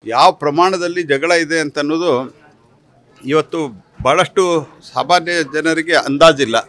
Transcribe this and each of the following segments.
ಯಾವ ಪ್ರಮಾಣದಲ್ಲಿ ಜಗಳ ಇದೆ ಅಂತ ಅನ್ನೋದು ಇವತ್ತು ಭಾಳಷ್ಟು ಸಾಮಾನ್ಯ ಜನರಿಗೆ ಅಂದಾಜಿಲ್ಲ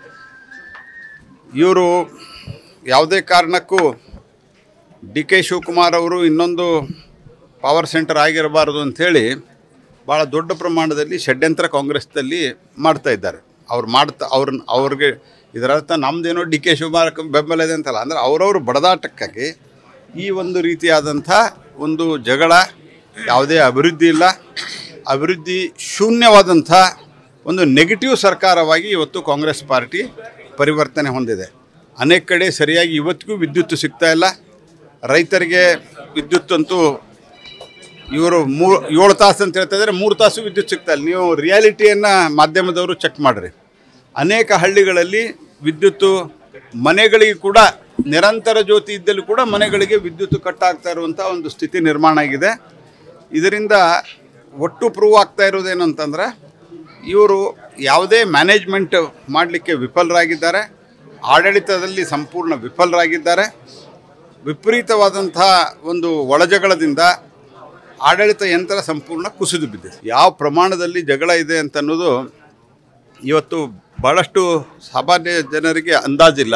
ಇವರು ಯಾವುದೇ ಕಾರಣಕ್ಕೂ ಡಿ ಕೆ ಶಿವಕುಮಾರ್ ಅವರು ಇನ್ನೊಂದು ಪವರ್ ಸೆಂಟರ್ ಆಗಿರಬಾರ್ದು ಅಂಥೇಳಿ ಭಾಳ ದೊಡ್ಡ ಪ್ರಮಾಣದಲ್ಲಿ ಷಡ್ಯಂತ್ರ ಕಾಂಗ್ರೆಸ್ನಲ್ಲಿ ಮಾಡ್ತಾ ಇದ್ದಾರೆ ಅವ್ರು ಮಾಡ್ತಾ ಅವ್ರನ್ನ ಅವ್ರಿಗೆ ಇದರರ್ಥ ನಮ್ಮದೇನೋ ಡಿ ಕೆ ಶಿವಕುಮಾರ್ ಬೆಂಬಲ ಇದೆ ಅಂತಲ್ಲ ಅಂದರೆ ಅವರವ್ರ ಬಡದಾಟಕ್ಕಾಗಿ ಈ ಒಂದು ರೀತಿಯಾದಂಥ ಒಂದು ಜಗಳ ಯಾವುದೇ ಅಭಿವೃದ್ಧಿ ಇಲ್ಲ ಅಭಿವೃದ್ಧಿ ಶೂನ್ಯವಾದಂಥ ಒಂದು ನೆಗೆಟಿವ್ ಸರ್ಕಾರವಾಗಿ ಇವತ್ತು ಕಾಂಗ್ರೆಸ್ ಪಾರ್ಟಿ ಪರಿವರ್ತನೆ ಹೊಂದಿದೆ ಅನೇಕ ಕಡೆ ಸರಿಯಾಗಿ ಇವತ್ತಿಗೂ ವಿದ್ಯುತ್ ಸಿಗ್ತಾ ಇಲ್ಲ ರೈತರಿಗೆ ವಿದ್ಯುತ್ ಅಂತೂ ಇವರು ಮೂ ಏಳು ತಾಸು ಅಂತ ಹೇಳ್ತಾ ಇದ್ದಾರೆ ಮೂರು ತಾಸು ವಿದ್ಯುತ್ ಸಿಗ್ತಾ ಇಲ್ಲ ನೀವು ರಿಯಾಲಿಟಿಯನ್ನು ಮಾಧ್ಯಮದವರು ಚೆಕ್ ಮಾಡಿರಿ ಅನೇಕ ಹಳ್ಳಿಗಳಲ್ಲಿ ವಿದ್ಯುತ್ತು ಮನೆಗಳಿಗೆ ಕೂಡ ನಿರಂತರ ಜ್ಯೋತಿ ಇದ್ದಲ್ಲಿ ಕೂಡ ಮನೆಗಳಿಗೆ ವಿದ್ಯುತ್ ಕಟ್ ಆಗ್ತಾ ಇರುವಂಥ ಒಂದು ಸ್ಥಿತಿ ನಿರ್ಮಾಣ ಆಗಿದೆ ಇದರಿಂದ ಒಟ್ಟು ಪ್ರೂವ್ ಆಗ್ತಾ ಇರೋದೇನು ಅಂತಂದ್ರೆ ಇವರು ಯಾವುದೇ ಮ್ಯಾನೇಜ್ಮೆಂಟ್ ಮಾಡಲಿಕ್ಕೆ ವಿಫಲರಾಗಿದ್ದಾರೆ ಆಡಳಿತದಲ್ಲಿ ಸಂಪೂರ್ಣ ವಿಫಲರಾಗಿದ್ದಾರೆ ವಿಪರೀತವಾದಂಥ ಒಂದು ಒಳಜಗಳದಿಂದ ಆಡಳಿತ ಯಂತ್ರ ಸಂಪೂರ್ಣ ಕುಸಿದು ಬಿದ್ದಿದೆ ಯಾವ ಪ್ರಮಾಣದಲ್ಲಿ ಜಗಳ ಇದೆ ಅಂತ ಅನ್ನೋದು ಇವತ್ತು ಭಾಳಷ್ಟು ಸಾಮಾನ್ಯ ಜನರಿಗೆ ಅಂದಾಜಿಲ್ಲ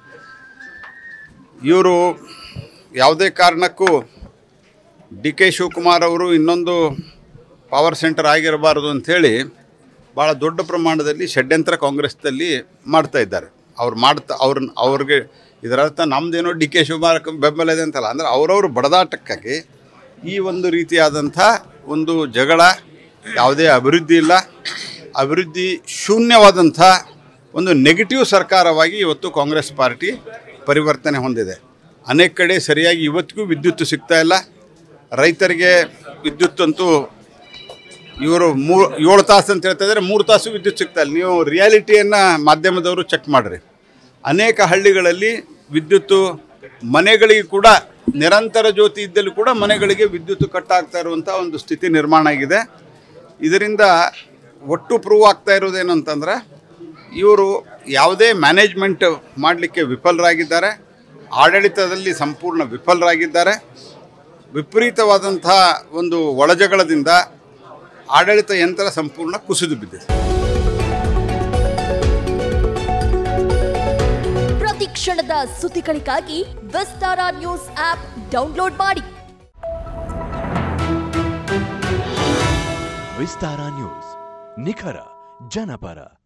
ಇವರು ಯಾವುದೇ ಕಾರಣಕ್ಕೂ ಡಿ ಕೆ ಶಿವಕುಮಾರ್ ಅವರು ಇನ್ನೊಂದು ಪವರ್ ಸೆಂಟರ್ ಆಗಿರಬಾರ್ದು ಅಂಥೇಳಿ ಭಾಳ ದೊಡ್ಡ ಪ್ರಮಾಣದಲ್ಲಿ ಷಡ್ಯಂತ್ರ ಕಾಂಗ್ರೆಸ್ನಲ್ಲಿ ಮಾಡ್ತಾ ಇದ್ದಾರೆ ಅವ್ರು ಮಾಡ್ತಾ ಅವ್ರನ್ನ ಅವ್ರಿಗೆ ಇದರರ್ಥ ನಮ್ಮದೇನೋ ಡಿ ಕೆ ಶಿವಕುಮಾರ್ ಬೆಂಬಲ ಇದೆ ಅಂತಲ್ಲ ಅಂದರೆ ಅವರವ್ರ ಬಡದಾಟಕ್ಕಾಗಿ ಈ ಒಂದು ರೀತಿಯಾದಂಥ ಒಂದು ಜಗಳ ಯಾವುದೇ ಅಭಿವೃದ್ಧಿ ಇಲ್ಲ ಅಭಿವೃದ್ಧಿ ಶೂನ್ಯವಾದಂಥ ಒಂದು ನೆಗೆಟಿವ್ ಸರ್ಕಾರವಾಗಿ ಇವತ್ತು ಕಾಂಗ್ರೆಸ್ ಪಾರ್ಟಿ ಪರಿವರ್ತನೆ ಹೊಂದಿದೆ ಅನೇಕ ಕಡೆ ಸರಿಯಾಗಿ ಇವತ್ತಿಗೂ ವಿದ್ಯುತ್ ಸಿಗ್ತಾ ಇಲ್ಲ ರೈತರಿಗೆ ವಿದ್ಯುತ್ ಅಂತೂ ಇವರು ಮೂ ಏಳು ತಾಸು ಅಂತ ಹೇಳ್ತಾ ಇದ್ದಾರೆ ಮೂರು ತಾಸು ವಿದ್ಯುತ್ ಸಿಗ್ತಾ ಇಲ್ಲ ನೀವು ರಿಯಾಲಿಟಿಯನ್ನು ಮಾಧ್ಯಮದವರು ಚೆಕ್ ಮಾಡಿರಿ ಅನೇಕ ಹಳ್ಳಿಗಳಲ್ಲಿ ವಿದ್ಯುತ್ತು ಮನೆಗಳಿಗೆ ಕೂಡ ನಿರಂತರ ಜ್ಯೋತಿ ಇದ್ದಲ್ಲಿ ಕೂಡ ಮನೆಗಳಿಗೆ ವಿದ್ಯುತ್ ಕಟ್ ಆಗ್ತಾ ಇರುವಂಥ ಒಂದು ಸ್ಥಿತಿ ನಿರ್ಮಾಣ ಆಗಿದೆ ಇದರಿಂದ ಒಟ್ಟು ಪ್ರೂವ್ ಆಗ್ತಾ ಇರೋದೇನು ಅಂತಂದ್ರೆ ಇವರು ಯಾವುದೇ ಮ್ಯಾನೇಜ್ಮೆಂಟ್ ಮಾಡಲಿಕ್ಕೆ ವಿಫಲರಾಗಿದ್ದಾರೆ ಆಡಳಿತದಲ್ಲಿ ಸಂಪೂರ್ಣ ವಿಫಲರಾಗಿದ್ದಾರೆ ವಿಪರೀತವಾದಂಥ ಒಂದು ಒಳಜಗಳದಿಂದ ಆಡಳಿತ ಯಂತ್ರ ಸಂಪೂರ್ಣ ಕುಸಿದು ಬಿದ್ದಿದೆ ಪ್ರತಿ ಕ್ಷಣದ ಸುದ್ದಿಗಳಿಗಾಗಿ ವಿಸ್ತಾರ ನ್ಯೂಸ್ ಆಪ್ ಡೌನ್ಲೋಡ್ ಮಾಡಿ ವಿಸ್ತಾರ ನ್ಯೂಸ್ ನಿಖರ ಜನಪರ